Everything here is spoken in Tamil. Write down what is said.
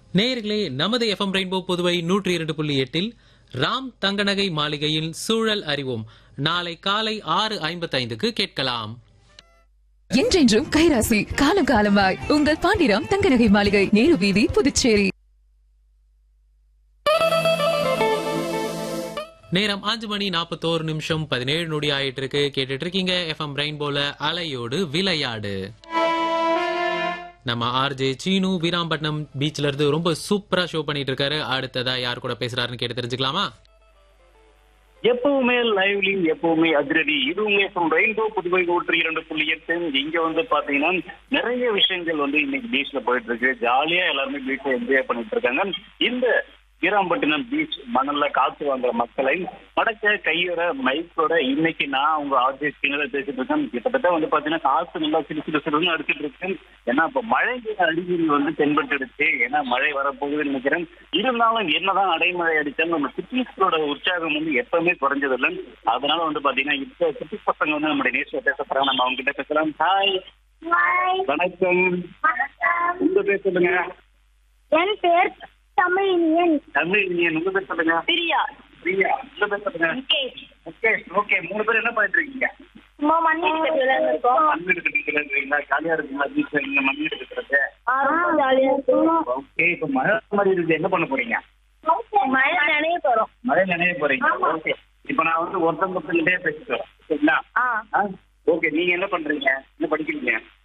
நேயர்களே நமது எஃப்எம் ரெயின்போ புதுவை நூற்றி இரண்டு புள்ளி எட்டில் ராம் தங்கநகை மாளிகையில் சூழல் அறிவோம் நாளை காலை ஆறு ஐம்பத்தைந்துக்கு கேட்கலாம் என்றென்றும் கைராசி காலம் காலமாய் உங்கள் பாண்டிராம் தங்கநகை மாளிகை நேரு வீதி புதுச்சேரி நேரம் அஞ்சு மணி நாற்பத்தோரு நிமிஷம் பதினேழு நொடி ஆயிட்டு இருக்கு கேட்டுட்டு இருக்கீங்க எஃப்எம் ரெயின்போல அலையோடு விளையாடு நம்ம ஆர்ஜே சீனு வீராம்பட்டினம் பீச்ல இருந்து ரொம்ப சூப்பரா ஷோ பண்ணிட்டு இருக்காரு அடுத்ததா யார் கூட பேசுறாருன்னு கேட்டு தெரிஞ்சுக்கலாமா எப்பவுமே லைவ்லி எப்பவுமே அதிரடி இதுவுமே ரெயின்போ புதுவை நூற்றி இரண்டு புள்ளி எட்டு இங்க வந்து பாத்தீங்கன்னா நிறைய விஷயங்கள் வந்து இன்னைக்கு பீச்ல போயிட்டு இருக்கு ஜாலியா எல்லாருமே பீச்சை என்ஜாய் பண்ணிட்டு இருக்காங்க இந்த வீராம்பட்டினம் பீச் மணல்ல காத்து வாங்குற மக்களை மடக்க கையோட மைக்கோட இன்னைக்கு நான் உங்க ஆர்ஜி சிங்கர பேசிட்டு இருக்கேன் கிட்டத்தட்ட வந்து பாத்தீங்கன்னா காத்து நல்லா சிறு சிறு சிறுன்னு அடிச்சிட்டு இருக்கு ஏன்னா இப்ப மழைக்கு அறிகுறி வந்து தென்பட்டுடுச்சு ஏன்னா மழை வரப்போகுதுன்னு நினைக்கிறேன் இருந்தாலும் என்னதான் அடைமழை அடிச்சாலும் நம்ம சிட்டிஸ்களோட உற்சாகம் வந்து எப்பவுமே குறைஞ்சதில்லை அதனால வந்து பாத்தீங்கன்னா இப்ப சிட்டி பசங்க வந்து நம்முடைய நேசிய பேச போறாங்க நம்ம அவங்க கிட்ட பேசலாம் ஹாய் வணக்கம் உங்க பேர் சொல்லுங்க என் பேர் தமிழினியன் தமிழ் நீ உங்க பேர் சொல்லுங்க பிரியா பிரியா உங்க பேர் சொல்லுங்க முகேஷ் ஓகே ஓகே மூணு பேர் என்ன பண்ணிட்டு இருக்கீங்க சும்மா மண் எடுத்துட்டு விளையாண்டுருக்கோம் மண் எடுத்துட்டு இருக்கீங்களா ஜாலியா இருக்குங்களா பீச்ல நீங்க மண் எடுத்துக்கிறது ரொம்ப ஜாலியா இருக்கும் ஓகே இப்ப மழை மாதிரி இருக்கு என்ன பண்ண போறீங்க மழை நினைய போறோம் மழை நினைய போறீங்க ஆமா. ஓகே இப்ப நான் வந்து ஒருத்தங்க ஒருத்தங்கிட்டே பேசிட்டு வரேன் சரிங்களா ஆ ஓகே நீங்க என்ன பண்றீங்க என்ன படிக்கிறீங்க